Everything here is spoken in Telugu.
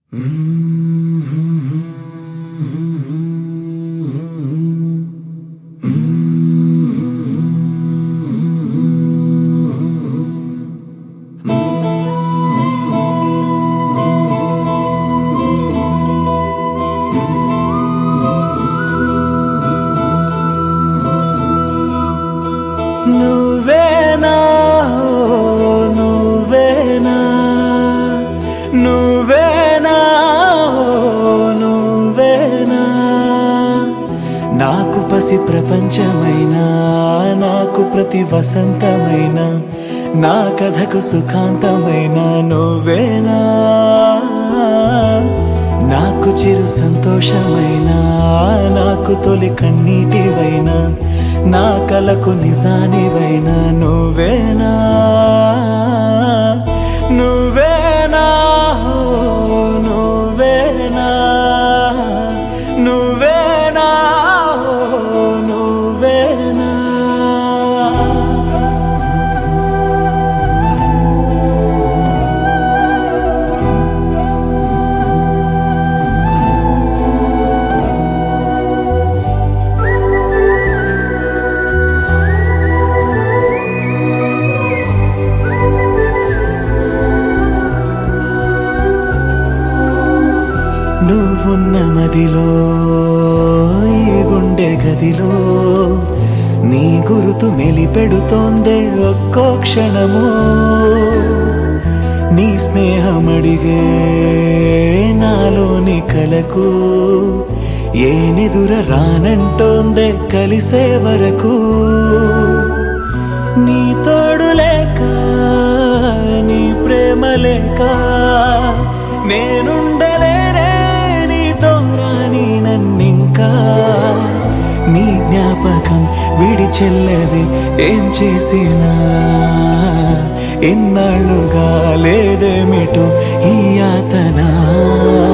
నువ్వేనా ఓ నువ్వేనా నువ్వేనా ఓ నువ్వేనా నాకు పసి ప్రపంచమైన నాకు ప్రతి వసంతమైన నా కథకు సుఖాంతమైన నువ్వేనా నాకు చిరు సంతోషమైన నాకు తొలి కన్నీటివైనా నా కలకు నిజానివైనా నువ్వేనా నువ్వేనా ఓ నువ్వేనా నువ్వేనా ఓ నువ్వేనా నువ్వున్న మదిలో ఈ గుండె గదిలో నీ గురుతు మెలిపెడుతోందే ఒక్కో క్షణము నీ స్నేహమడిగే నాలోని కలకు ఏనెదుర రానంటోందే కలిసే వరకు నీ తోడు లేక నీ ప్రేమ లేక నేనుండలేనే నీతో రాని నన్నింకా నీ జ్ఞాపకం విడి చెల్లది ఏం చేసినా ఎన్నాళ్ళుగా లేదేమిటో ఈ యాతన